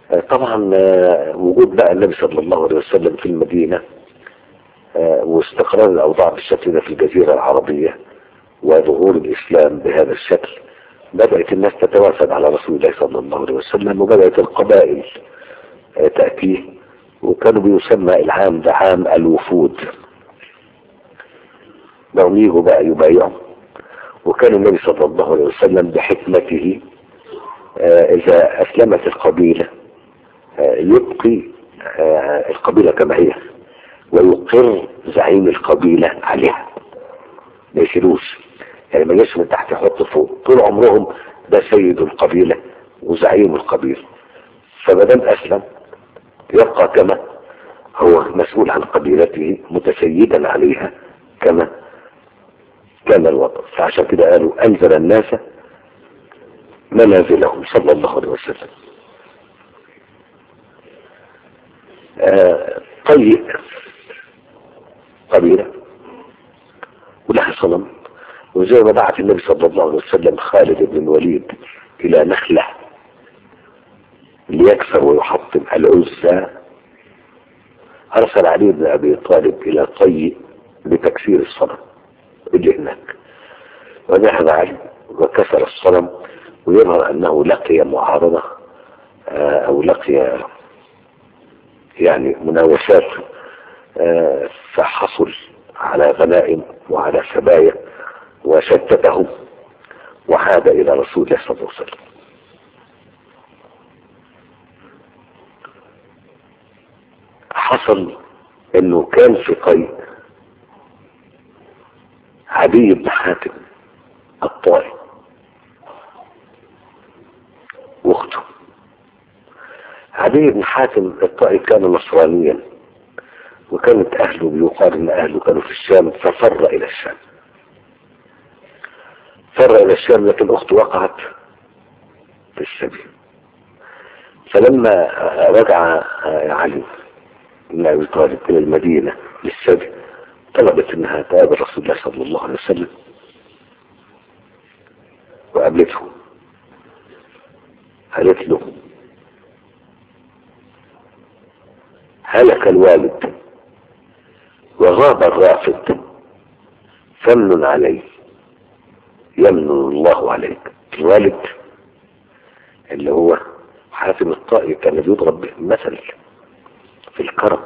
آه، طبعا آه، وجود بقى النبي صلى الله عليه وسلم في المدينة آه، واستقرار الأوضاع بالشكل ده في الجزيرة العربية وظهور الإسلام بهذا الشكل بدأت الناس تتوافد على رسول الله صلى الله عليه وسلم وبدأت القبائل آه، تأتيه وكانوا بيسمى العام ده عام الوفود بقوا يجوا بقى يبايعوا وكان النبي صلى الله عليه وسلم بحكمته آه، إذا أسلمت القبيلة آه، يبقي آه، القبيلة كما هي ويقر زعيم القبيلة عليها ما يشيلوش يعني ما يجيش من تحت يحط فوق طول عمرهم ده سيد القبيلة وزعيم القبيلة فمادام أسلم يبقى كما هو مسؤول عن قبيلته متسيدا عليها كما كان الوضع فعشان كده قالوا أنزل الناس منازلهم صلى الله عليه وسلم آه طيب قبيلة ولها صنم وزي ما بعث النبي صلى الله عليه وسلم خالد بن الوليد إلى نخلة ليكسر ويحطم العزى أرسل علي بن أبي طالب إلى طي لتكسير الصنم اللي هناك ونهب علي وكسر الصنم ويظهر أنه لقي معارضة آه، أو لقي يعني مناوشات آه، فحصل على غنائم وعلى سبايا وشتتهم وعاد إلى رسول الله صلى الله عليه وسلم حصل انه كان في قيد عدي بن حاتم الطائي واخته عدي بن حاتم الطائي كان نصرانيا وكانت اهله بيقال ان اهله كانوا في الشام ففر الى الشام فر الى الشام لكن اخته وقعت في السبيل فلما رجع علي بن ابي طالب الى المدينه للسبي طلبت انها تقابل رسول الله صلى الله عليه وسلم وقابلته قالت له هلك الوالد وغاب الرافد فمن علي يمن الله عليك الوالد اللي هو حاتم الطائي كان بيضرب به مثل في الكرم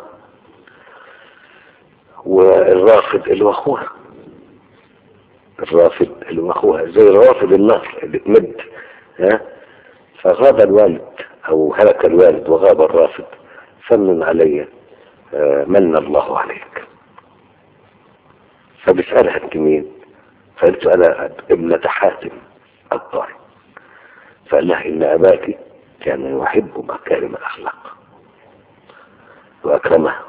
والرافد اللي هو اخوها الرافد اللي هو اخوها زي روافد النهر اللي تمد ها فغاب الوالد او هلك الوالد وغاب الرافد فمن علي آه، من الله عليك فبسألها انت مين فقلت انا ابنة حاتم الطائي فقال لها ان اباك كان يحب مكارم الاخلاق واكرمها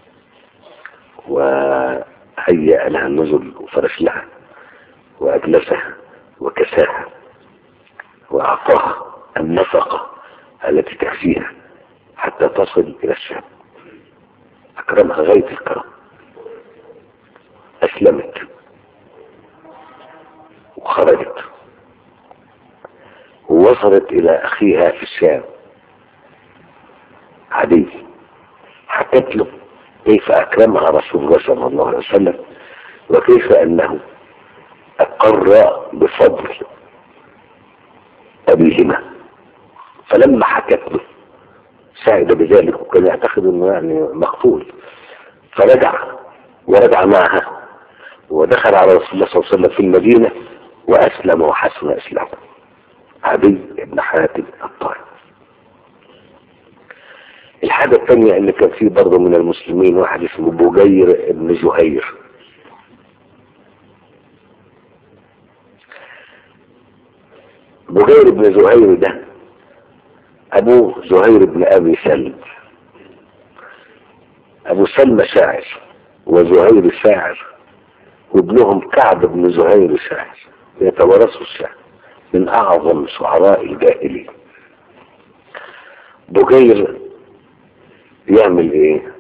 وهيأ لها النزل وفرش لها واجلسها وكساها واعطاها النفقة التي تكفيها حتى تصل الى الشام اكرمها غاية الكرم اسلمت وخرجت ووصلت الى اخيها في الشام عدي حكت له كيف اكرمها رسول الله صلى الله عليه وسلم وكيف انه اقر بفضل ابيهما فلما حكت له سعد بذلك وكان يعتقد انه يعني مقتول فرجع ورجع معها ودخل على رسول الله صلى الله عليه وسلم في المدينة وأسلم وحسن إسلامه عدي بن حاتم الطائي الحاجة الثانية ان كان في برضه من المسلمين واحد اسمه بوجير بن زهير بوجير بن زهير ده ابوه زهير بن ابي سلم ابو سلمى شاعر وزهير شاعر وابنهم كعب بن زهير شاعر يتوارثوا الشعر من اعظم شعراء الجاهليه بوجير يعمل ايه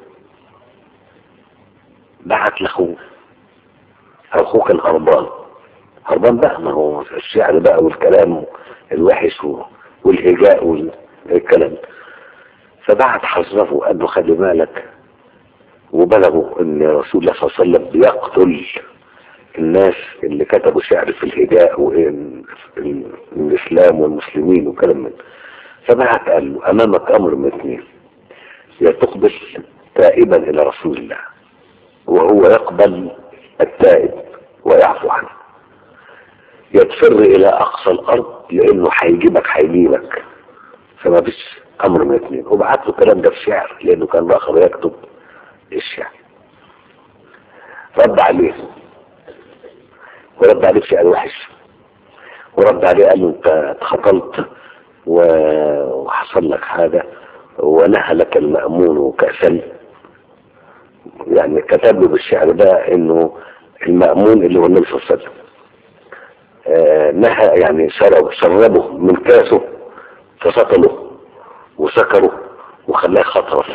بعت لاخوه اخوه كان هربان هربان بقى ما هو الشعر بقى والكلام الوحش والهجاء والكلام فبعت حظه قال له خلي بالك وبلغوا ان رسول الله صلى الله عليه وسلم بيقتل الناس اللي كتبوا شعر في الهجاء والاسلام والمسلمين وكلام من فبعت قال له امامك امر من اثنين يا تقبل تائبا الى رسول الله وهو يقبل التائب ويعفو عنه يتفر الى اقصى الارض لانه هيجيبك هيجيبك فما فيش امر من اثنين وبعت له الكلام ده في شعر لانه كان راخر يكتب الشعر رد عليه ورد عليه بشعر وحش ورد عليه قال له انت اتخطلت وحصل لك حاجه ونهى لك المأمون كأسا يعني كتب له بالشعر ده انه المأمون اللي هو النبي صلى الله عليه وسلم آه نهى يعني شرب شربه من كاسه فسطله وسكره وخلاه خطرة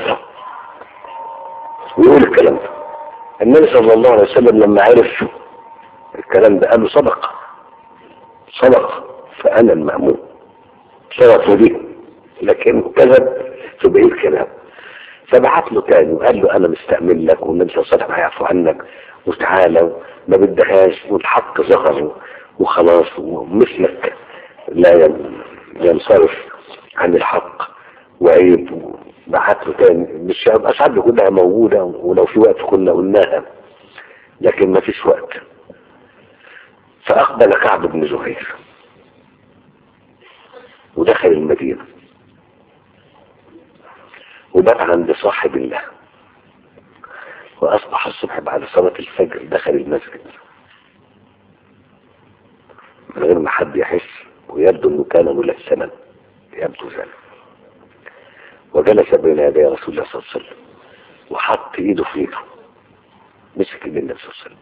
ويقول الكلام ده النبي صلى الله عليه وسلم لما عرف الكلام ده قال له صدق صدق فأنا المأمون شرفه به لكن كذب في بقية الكلام فبعت له تاني وقال له انا مستأمن لك والنبي صلى الله عليه وسلم هيعفو عنك وتعالى ما بدهاش والحق ظهر وخلاص ومثلك لا ينصرف عن الحق وعيب بعت له تاني مش الاشعار دي كلها موجودة ولو في وقت كنا قلناها لكن ما فيش وقت فأقبل كعب بن زهير ودخل المدينة وبات عند صاحب الله وأصبح الصبح بعد صلاة الفجر دخل المسجد من غير ما حد يحس ويبدو أنه كان ملثما يبدو ذلك وجلس بين يدي رسول الله صلى الله عليه وسلم وحط ايده في ايده مسك ايد النبي صلى الله عليه وسلم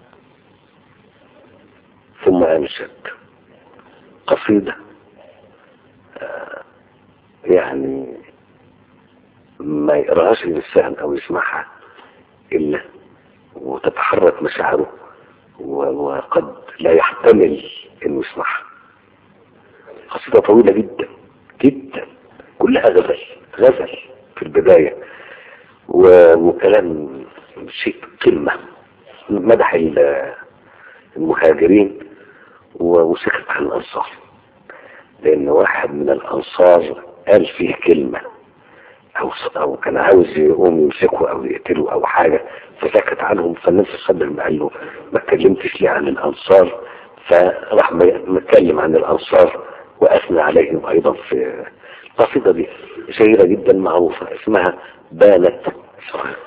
ثم انشد قصيده آه يعني ما يقراهاش الانسان او يسمعها الا وتتحرك مشاعره وقد لا يحتمل انه يسمعها قصيده طويله جدا جدا كلها غزل غزل في البدايه وكلام شيء قمه مدح المهاجرين وسكت عن الانصار لان واحد من الانصار قال فيه كلمه او او كان عاوز يقوم يمسكه او يقتله او حاجه فسكت عنهم فالنبي صلى الله عليه وسلم قال له ما اتكلمتش ليه عن الانصار فراح متكلم عن الانصار واثنى عليهم ايضا في القصيده دي شهيره جدا معروفه اسمها بانت سعاد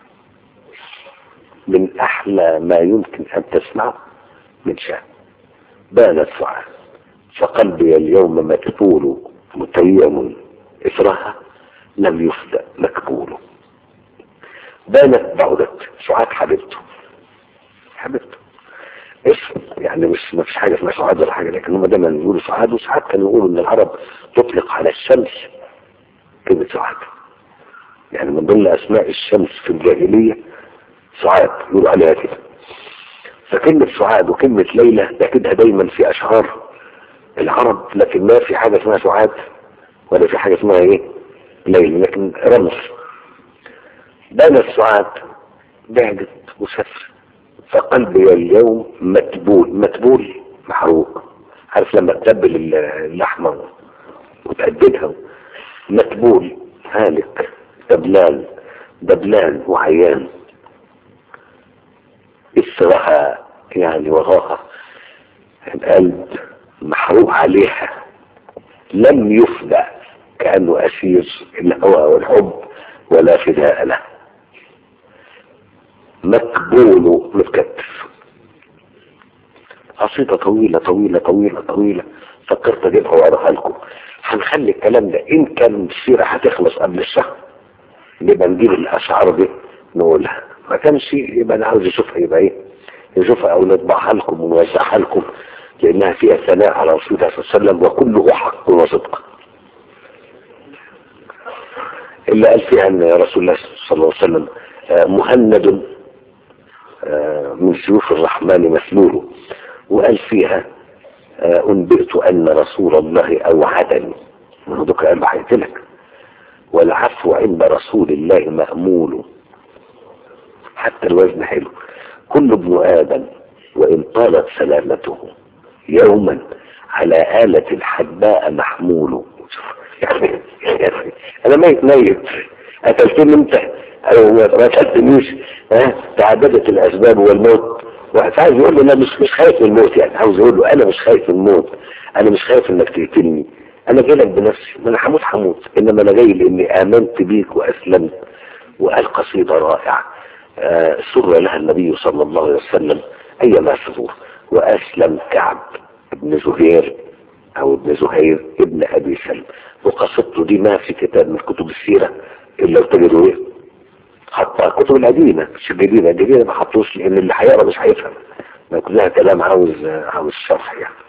من احلى ما يمكن ان تسمعه من شان بانت سعاد فقلبي اليوم مكفول متيم اثرها لم يفدأ مكبوله بانت بعدت سعاد حبيبته حبيبته اسم يعني مش ما فيش حاجه اسمها سعاد ولا حاجه لكن هم دايما يقولوا سعاد وساعات كانوا يقولوا ان العرب تطلق على الشمس كلمه سعاد يعني من ضمن اسماء الشمس في الجاهليه سعاد يقولوا عليها كده فكلمة سعاد وكلمة ليلى تجدها دايما في أشعار العرب لكن ما في حاجة اسمها سعاد ولا في حاجة اسمها ايه ليل لكن رمز بان السعاد بعدت وسفر فقلبي اليوم متبول متبول محروق عارف لما تتبل اللحمة وتأدبها متبول هالك دبلان دبلان وعيان إثرها يعني وراها القلب محروق عليها لم يفدأ كأنه أسير الهوى والحب ولا فداء له مكبول متكتف قصيدة طويلة طويلة طويلة طويلة فكرت اجيبها واقراها لكم هنخلي الكلام ده ان كان السيرة هتخلص قبل الشهر نبقى نجيب الاشعار دي نقولها ما كانش يبقى انا عاوز يشوفها يبقى ايه يشوفها او نطبعها لكم ونوزعها لكم لانها فيها ثناء على رسول الله صلى الله عليه وسلم وكله حق وصدق إلا قال فيها أن رسول الله صلى الله عليه وسلم مهند من سيوف الرحمن مثلول وقال فيها أنبئت أن رسول الله أوعدني دوك قال هيقتلك والعفو عند رسول الله مأمول حتى الوزن حلو كل ابن آدم وإن طالت سلامته يوما على آلة حداء محمول يعني يعني أنا ميت ميت قتلتني أنت أو ما قتلتنيش ها تعددت الأسباب والموت واحد عايز يقول له أنا مش مش خايف من الموت يعني عاوز يقول له أنا مش خايف من الموت أنا مش خايف إنك تقتلني أنا جاي لك بنفسي ما أنا هموت هموت إنما أنا جاي لإني آمنت بيك وأسلمت وقال قصيدة رائعة آه سر لها النبي صلى الله عليه وسلم أيما سرور وأسلم كعب ابن زهير أو ابن زهير ابن أبي سلم وقصدته دي ما في كتاب من كتب السيرة إلا تجدوا إيه حتى الكتب القديمة مش الجديدة الجديدة ما حطوش لأن اللي هيقرا مش هيفهم ما كلها كلام عاوز عاوز شرح يعني